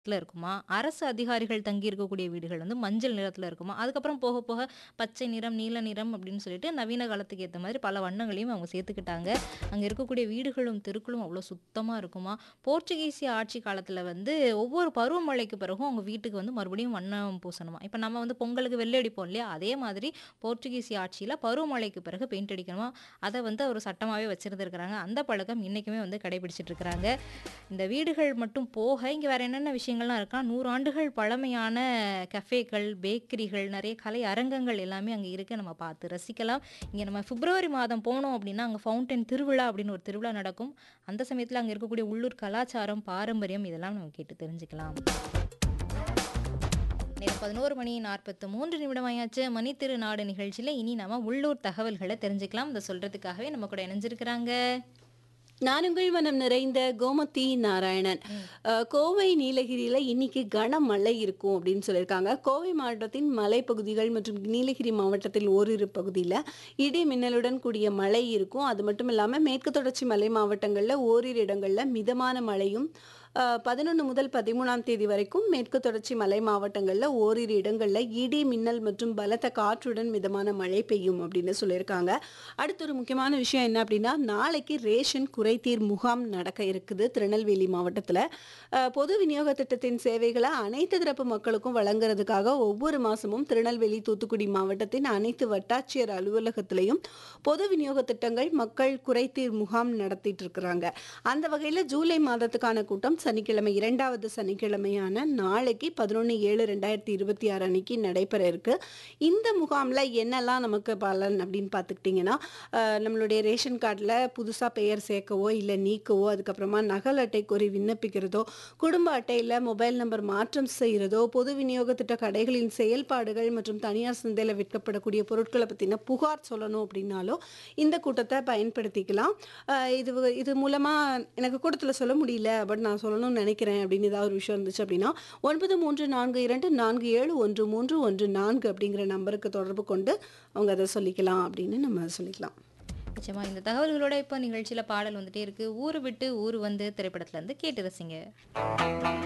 ல இருக்குமா? அரசு அதிகாரிகள் தங்கி இருக்கக்கூடிய வீடுகள் வந்து மஞ்சள் நிறத்துல இருக்குமா? அதுக்கப்புறம் போக போக பச்சை நிறம், நீல நிறம் அப்படின்னு சொல்லிட்டு நவீன காலத்துக்கு ஏத்த மாதிரி பல வண்ணங்களையும் அவங்க சேர்த்துக்கிட்டாங்க. அங்க இருக்கக்கூடிய வீடுகளும், தெருக்களும் அவ்வளோ சுத்தமா இருக்குமா? போர்ச்சுகீசிய ஆட்சி காலத்துல வந்து ஒவ்வொரு பருவமழைக்கு பிறகும் அவங்க வீட்டுக்கு வந்து மறுபடியும் வண்ணம் பூசணுமா. இப்ப நம்ம வந்து பொங்கலுக்கு வெள்ளை அடிப்போம் இல்லையா? அதே மாதிரி போர்ச்சுகீசிய ஆட்சியில பருவமழைக்கு பிறகு பெயிண்ட் அடிக்கணுமா. அத வந்து ஒரு சட்டமாவே வச்சிருந்திருக்கிறாங்க. அந்த பழக்கம் இன்னைக்குமே வந்து கடைபிடிச்சிட்டு இருக்கிறாங்க. இந்த வீடுகள் மட்டும் போக இங்க வேற என்னென்ன விஷயங்கள்லாம் இருக்கா 100 ஆண்டுகள் பழமையான கஃபேக்கள், பேக்கரிகள், நெறைய கலை அரங்கங்கள் எல்லாமே அங்க இருக்கு. நம்ம பார்த்து ரசிக்கலாம். இங்க நம்ம பிப்ரவரி மாதம் போனோம் அப்படின்னா, அங்க ஃபவுண்டன் திருவிழா அப்படின்னு ஒரு திருவிழா நடக்கும். அந்த சமயத்துல அங்க இருக்கக்கூடிய உள்ளூர் கலாச்சாரம், பாரம்பரியம் இதெல்லாம் நம்ம கேட்டு தெரிஞ்சுக்கலாம். நேரம் 11 மணி 43 நிமிடம் ஆயாச்சு. மணித்திரு நாடு நிகழ்ச்சியில இனி நாம உள்ளூர் தகவல்கள தெரிஞ்சுக்கலாம். இத சொல்றதுக்காகவே நம்ம கூட இணைஞ்சிருக்கிறாங்க. நான் உங்கள் மனம் நிறைந்த கோமதி நாராயணன். ம். அ கோவை, நீலகிரியில இன்னைக்கு கனமழை இருக்கும் அப்படின்னு சொல்லியிருக்காங்க. கோவை மாவட்டத்தின் மலைப்பகுதிகள் மற்றும் நீலகிரி மாவட்டத்தில் ஓரிரு பகுதியில இடி மின்னலுடன் கூடிய மழை இருக்கும். அது மட்டும் இல்லாம மேற்கு தொடர்ச்சி மலை மாவட்டங்கள்ல ஓரிரு இடங்கள்ல மிதமான மழையும், அ 11 முதல் 13ஆம் தேதி வரைக்கும் மேற்கு தொடர்ச்சி மலை மாவட்டங்கள்ல ஓரிரு இடங்கள்ல இடி, மின்னல் மற்றும் பலத்த காற்றுடன் மிதமான மழை பெய்யும் அப்படின்னு சொல்லியிருக்காங்க. அடுத்து ஒரு முக்கியமான விஷயம் என்ன அப்படின்னா, நாளைக்கு ரேஷன் குறைதீர் முகாம் நடக்க இருக்குது திருநெல்வேலி மாவட்டத்துல. அ பொது விநியோக திட்டத்தின் சேவைகள அனைத்து தரப்பு மக்களுக்கும் வழங்குறதுக்காக ஒவ்வொரு மாசமும் திருநெல்வேலி, தூத்துக்குடி மாவட்டத்தின் அனைத்து வட்டாட்சியர் அலுவலகத்திலயும் பொது விநியோக திட்டங்கள் மக்கள் குறைதீர் முகாம் நடத்திட்டு இருக்கிறாங்க. அந்த வகையில ஜூலை மாதத்துக்கான கூட்டம் சனிக்கிழமை 2வது சனிக்கிழமையான நாளைக்கு 11/7/2026 அன்னைக்கு நடைபெற இருக்கு. இந்த முகாம்ல என்னெல்லாம் நமக்கு பலன் அப்படின்னு பார்த்துக்கிட்டிங்கன்னா, அ நம்மளுடைய ரேஷன் கார்டுல புதுசா பெயர் சேர்க்கவோ, இல்ல நீக்கவோ, அதுக்கப்புறமா நகல் அட்டை கோரி விண்ணப்பிக்கிறதோ, குடும்ப அட்டையில மொபைல் நம்பர் மாற்றம் செய்றதோ, பொது விநியோக திட்ட கடைகளின் செயல்பாடுகள் மற்றும் தனியார் சந்தையில விற்கப்படக்கூடிய பொருட்கள பத்தின புகார் சொல்லணும் அப்படின்னாலோ, இந்த கூட்டத்த பயன்படுத்திக்கலாம். அ இது வ இது மூலமா எனக்கு கூட்டத்துல சொல்ல முடியல, பட் நான் சொல்லணும்னு நினைக்கிறேன் அப்படின்னு ஏதாவது ஒரு விஷயம் இருந்துச்சு அப்படின்னா, 9342471314 அப்படிங்கிற நம்பருக்கு தொடர்பு கொண்டு அவங்க அத சொல்லிக்கலாம் அப்படின்னு நம்ம சொல்லிக்கலாம். நிச்சயமா இந்த தகவல்களோட இப்ப நிகழ்ச்சியில பாடல் வந்துட்டே இருக்கு. ஊரு விட்டு ஊரு வந்து திரைப்படத்துல இருந்து கேட்டு ரசிங்க.